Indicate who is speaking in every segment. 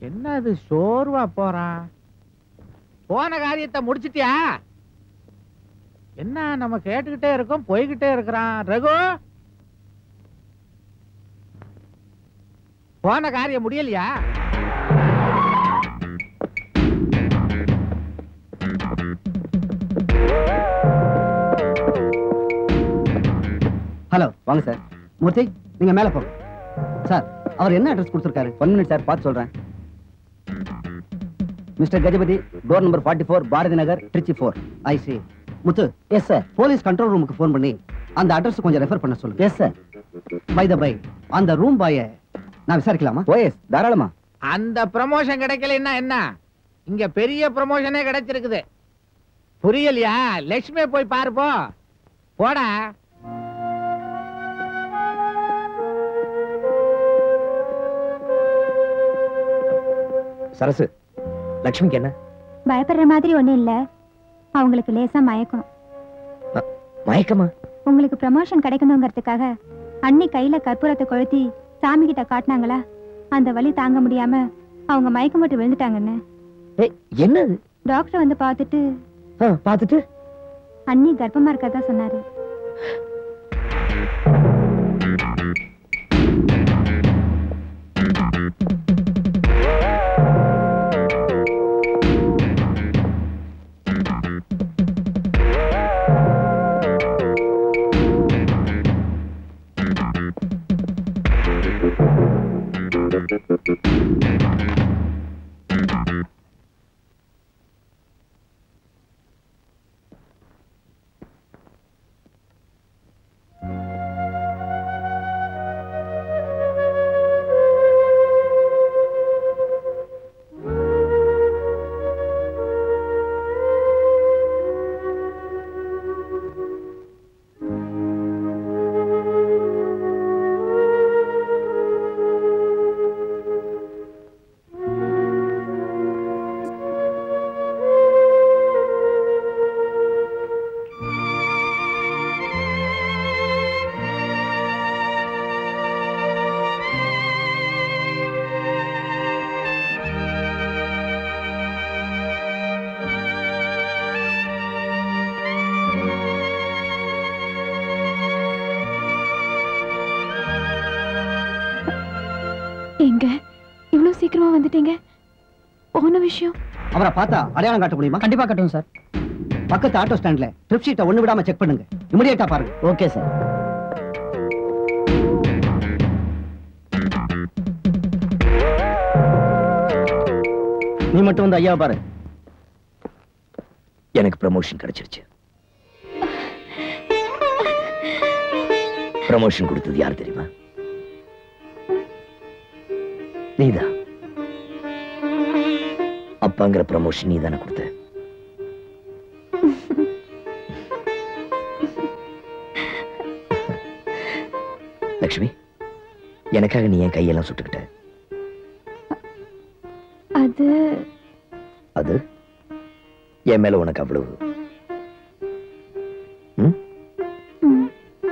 Speaker 1: என்ன இது சோர்வா போறான் போன காரியத்தை முடிச்சிட்டியா என்ன நம்ம கேட்டுக்கிட்டே இருக்கோம் போய்கிட்டே இருக்கிறான் ரகு போன காரியம் முடியலையா
Speaker 2: ஹலோ வாங்க சார் மூர்த்தி நீங்க மேல போங்க சார் அவர் என்ன அட்ரஸ் கொடுத்துருக்காரு ஒன் மினிட் சார் பார்த்து சொல்றேன் mister Gajapathi door number forty four Bharathi Nagar Trichy four I C Muthu yes sir police control ரூமுக்கு ஃபோன் பண்ணி அந்த அட்ரஸ் கொஞ்சம் ரெஃபர் பண்ண சொல்லுங்க yes sir by the by அந்த ரூம் பாய நான் விசாரிக்கலாமா ஓ எஸ் தாராளமா
Speaker 1: அந்த ப்ரமோஷன் கிடைக்கலன்னா என்ன இங்க பெரிய ப்ரமோஷனே கிடைச்சிருக்குது புரியலையா லட்சுமி போய் பாரு போ போடா
Speaker 3: சரசு லக்ஷ்மிக்கு என்ன
Speaker 4: பயப்படுற மாதிரி ஒண்ணும் இல்ல அவங்களுக்கு லேசா மயக்கம்
Speaker 3: மயக்கமா
Speaker 4: உங்களுக்கு ப்ரமோஷன் கிடைக்கணுங்கிறதுக்காக அண்ணி கையில கற்பூரத்தை கொளுத்தி சாமி கிட்ட காட்டினாங்களா அந்த வலி தாங்க முடியாம அவங்க மயக்கம் போட்டு விழுந்துட்டாங்கன்னு
Speaker 3: ஏய், என்னது
Speaker 4: டாக்டர் வந்து பார்த்துட்டு
Speaker 3: ஆ, பார்த்துட்டு
Speaker 4: அண்ணி கர்ப்பமா இருக்கதா சொன்னாரு
Speaker 5: எங்க இவ்வளவு சீக்கிரமா வந்துட்டீங்க போன விஷயம்
Speaker 2: அவரை பார்த்தா அடையாளம் காட்ட முடியுமா கண்டிப்பா கட்டுங்க சார் பக்கத்து ஆட்டோ ஸ்டாண்ட்ல ட்ரிப் ஷீட்டை ஒண்ணு விடாம செக் பண்ணுங்க இமிடியேட்டா பாருங்க ஓகே சார்
Speaker 3: நீ மட்டும் வந்து ஐயா பாரு எனக்கு ப்ரமோஷன் கிடைச்சிருச்சு ப்ரமோஷன் கொடுத்தது யார் தெரியுமா நீதான் அப்பாங்கிற ப்ரமோஷன் நீ தானே கொடுத்த லக்ஷ்மி எனக்காக நீ என் கையெல்லாம் சுட்டுக்கிட்ட
Speaker 5: அது
Speaker 3: அது என் மேல உனக்கு அவ்வளவு ம்?
Speaker 5: ம்,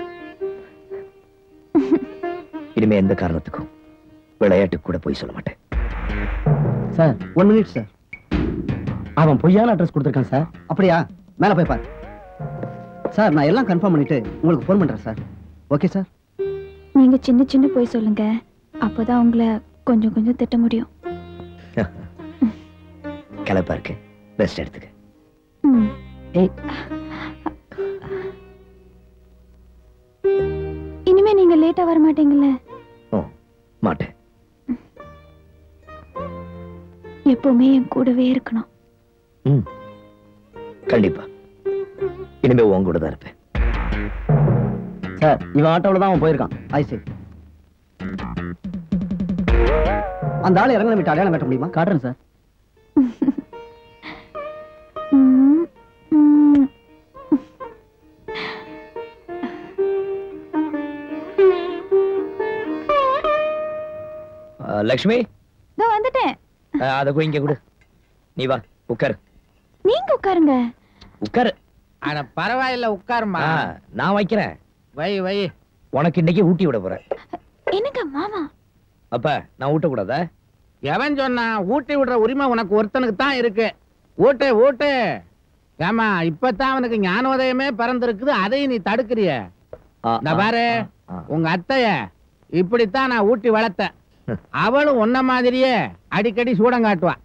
Speaker 3: இனிமே எந்த காரணத்துக்கும் விளையாட்டுக்கு கூட போய் சொல்ல மாட்டேன்
Speaker 2: சார் ஒன் மினிட் சார் அவன் பொய்யான அட்ரஸ் கொடுத்துருக்கான் சார் அப்படியா மேல போய் பாரு சார் நான் எல்லாம் கன்ஃபார்ம் பண்ணிட்டு உங்களுக்கு ஃபோன் பண்றேன் சார் ஓகே சார்
Speaker 5: நீங்க சின்ன சின்ன போய் சொல்லுங்க அப்பதான் உங்களை கொஞ்சம் கொஞ்சம் திட்ட முடியும்
Speaker 3: கலப்பா இருக்கு ரெஸ்ட் எடுத்துக்க
Speaker 5: ம்.
Speaker 2: ஏய்.
Speaker 5: இனிமே நீங்க லேட்டா வர மாட்டீங்கல்ல
Speaker 3: ஓ மாட்டேன்
Speaker 5: எப்பவுமே என் கூடவே இருக்கணும்
Speaker 3: ம் கண்டிப்பா இனிமே உன் கூட தான் இருப்பேன்
Speaker 2: சார் இவன் ஆட்டோல தான் அவன் போயிருக்கான் ஐ சரி அந்த ஆளை இறங்க விட்டு அடையாளம் காட்ட முடியுமா காட்டுறேன் சார்
Speaker 5: ம், ம்.
Speaker 3: ஆ, லக்ஷ்மி
Speaker 5: இதோ வந்துட்டேன்
Speaker 3: ஆ, அதை போய் இங்க கொடு நீ வா உட்காரு
Speaker 5: நீங்க உட்காருங்க
Speaker 3: உட்காரு
Speaker 1: அட பரவாயில்ல உட்காருமா
Speaker 3: ஆ, நான் வைக்கிறேன்
Speaker 1: வை வை
Speaker 3: உனக்கு இன்னைக்கு ஊட்டி விட போறேன்
Speaker 5: என்னங்க மாமா
Speaker 3: அப்ப நான் ஊட்டக்கூடாதா
Speaker 1: எவன் சொன்னா ஊட்டி விடுற உரிமை உனக்கு ஒருத்தனுக்கு தான் இருக்கு ஊட்டு ஊட்டு ஏமா இப்பதான் அவனுக்கு ஞானோதயமே பிறந்திருக்குது அதையும் நீ தடுக்கிறிய இந்த பாரு உங்க அத்தைய இப்படித்தான் நான் ஊட்டி வளர்த்தேன் அவளும் உன்ன மாதிரியே அடிக்கடி சூடம் காட்டுவா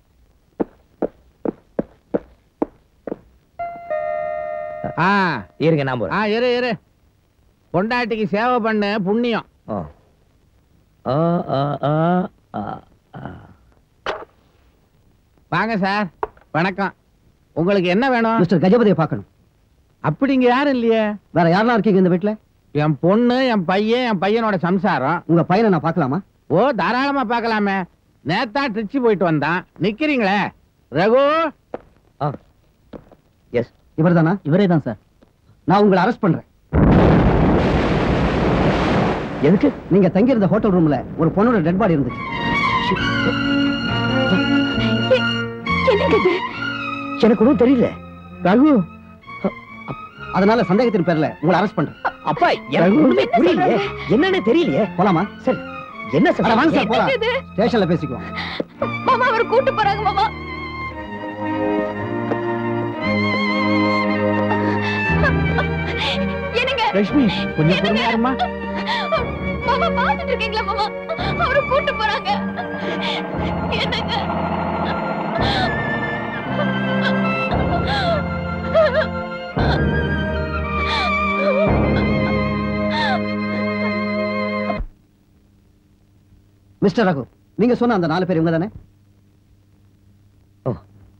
Speaker 1: ஆ
Speaker 3: இருங்க நான் போறேன்
Speaker 1: ஆ இரு இரு பொண்டாட்டிக்கு சேவை பண்ணு புண்ணியம்
Speaker 3: ஆ. ஆ, ஆ, ஆ, ஆ, ஆ.
Speaker 1: வாங்க சார் வணக்கம் உங்களுக்கு என்ன வேணும்
Speaker 2: மிஸ்டர் கஜபதியை பார்க்கணும்
Speaker 1: அப்படிங்க யாரும் இல்லையே
Speaker 2: வேற யாரெல்லாம் இருக்கீங்க இந்த வீட்டுல
Speaker 1: என் பொண்ணு என் பையன் என் பையனோட சம்சாரம்
Speaker 2: உங்க பையனை நான் பார்க்கலாமா
Speaker 1: ஓ தாராளமா பார்க்கலாமே நேத்தா திருச்சி போயிட்டு வந்தான் நிக்கிறீங்களே ரகு
Speaker 3: ஆ. எஸ்
Speaker 2: இவர்தானா
Speaker 6: இவரே தான் சார்
Speaker 2: நான் உங்களை அரெஸ்ட் பண்றேன்
Speaker 3: எதுக்கு
Speaker 2: நீங்க தங்கியிருந்த ஹோட்டல் ரூம்ல ஒரு பொண்ணோட டெட் பாடி இருந்துச்சு
Speaker 5: என்னங்க இது
Speaker 3: எனக்கு ஒன்றும் தெரியல
Speaker 1: ரகு
Speaker 2: அதனால சந்தேகத்தின் பேர்ல உங்களை அரெஸ்ட் பண்றேன்
Speaker 3: அப்பா எனக்கு ஒண்ணுமே புரியலையே என்னன்னு தெரியலையே
Speaker 2: போலாமா
Speaker 3: சரி என்ன
Speaker 2: அட, வாங்க
Speaker 3: சார்
Speaker 2: சார் போலாம்
Speaker 5: இது?
Speaker 2: ஸ்டேஷன்ல பேசிக்குவோம்
Speaker 5: மாமா அவர் கூட்டு போறாங்க மாமா என்னங்க
Speaker 1: லட்சுமி கொஞ்சம் பொறுமையா இருமா
Speaker 5: மாமா பாத்துட்டு இருக்கீங்களா மாமா அவரை கூட்டு போறாங்க என்னங்க
Speaker 2: மிஸ்டர் ரகு நீங்க சொன்ன அந்த நாலு பேர் இவங்க தானே
Speaker 3: ஓ.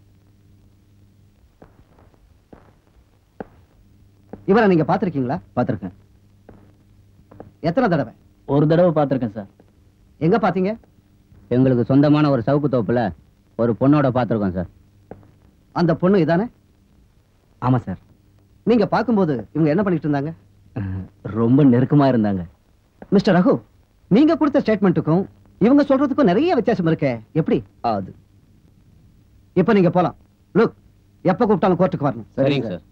Speaker 2: இவரை நீங்க பாத்திருக்கீங்களா
Speaker 6: பார்த்துருக்கேன்
Speaker 2: எத்தனை தடவை
Speaker 6: ஒரு தடவை பார்த்துருக்கேன் சார்
Speaker 2: எங்க பாத்தீங்க
Speaker 6: எங்களுக்கு சொந்தமான ஒரு சவுக்கு தோப்புல ஒரு பொண்ணோட பார்த்துருக்கோம் சார்
Speaker 2: அந்த பொண்ணு இதானே
Speaker 6: ஆமா சார்
Speaker 2: நீங்க பார்க்கும்போது இவங்க என்ன பண்ணிட்டு இருந்தாங்க
Speaker 6: ரொம்ப நெருக்கமா இருந்தாங்க
Speaker 2: மிஸ்டர் ரகு நீங்க கொடுத்த ஸ்டேட்மெண்ட்டுக்கும் இவங்க சொல்றதுக்கும் நிறைய வித்தியாசம் இருக்கே எப்படி
Speaker 3: அது
Speaker 2: இப்ப நீங்க போலாம் லுக் எப்ப கூப்பிட்டாலும் கோர்ட்டுக்கு வரணும்
Speaker 6: சரிங்க சார்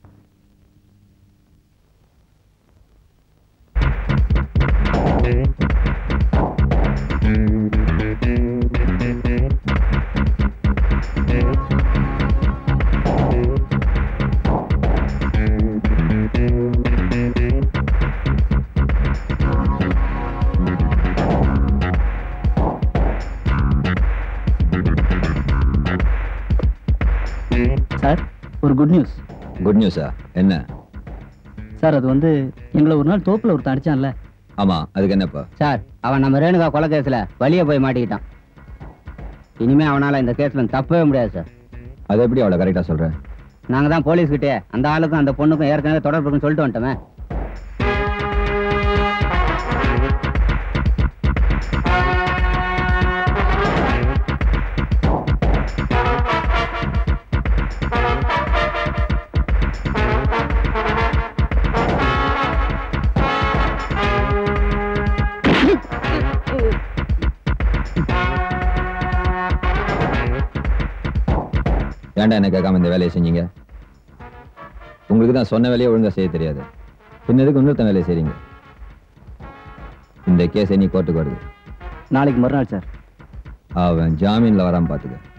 Speaker 6: சார் ஒரு குட் நியூஸ்
Speaker 7: குட் நியூஸா என்ன
Speaker 6: சார் அது வந்து எங்களை ஒரு நாள் தோப்புல ஒருத்தன் அடிச்சான்ல
Speaker 7: ஆமா அதுக்கு என்னப்பா
Speaker 6: சார் அவன் நம்ம ரேணுகா கொலை கேஸ்ல வெளியே போய் மாட்டிக்கிட்டான் இனிமே அவனால இந்த கேஸ்ல தப்பவே முடியாது சார்
Speaker 7: அதை எப்படி அவ்வளோ கரெக்டா சொல்ற
Speaker 6: நாங்க தான் போலீஸ் கிட்டே அந்த ஆளுக்கும் அந்த பொண்ணுக்கும் ஏற்கனவே தொடர்பு இருக்குன்னு சொல்லிட்டு வந்துட்டோமே
Speaker 7: ஏன்டா என்ன கேட்காம இந்த வேலையை செஞ்சீங்க உங்களுக்கு தான் சொன்ன வேலையை ஒழுங்கா செய்ய தெரியாது பின்னதுக்கு இன்னொருத்த வேலையை செய்றீங்க இந்த கேஸ் நீ கோர்ட்டுக்கு வருது
Speaker 6: நாளைக்கு மறுநாள் சார்
Speaker 7: அவன் ஜாமீன்ல வராம பாத்துக்க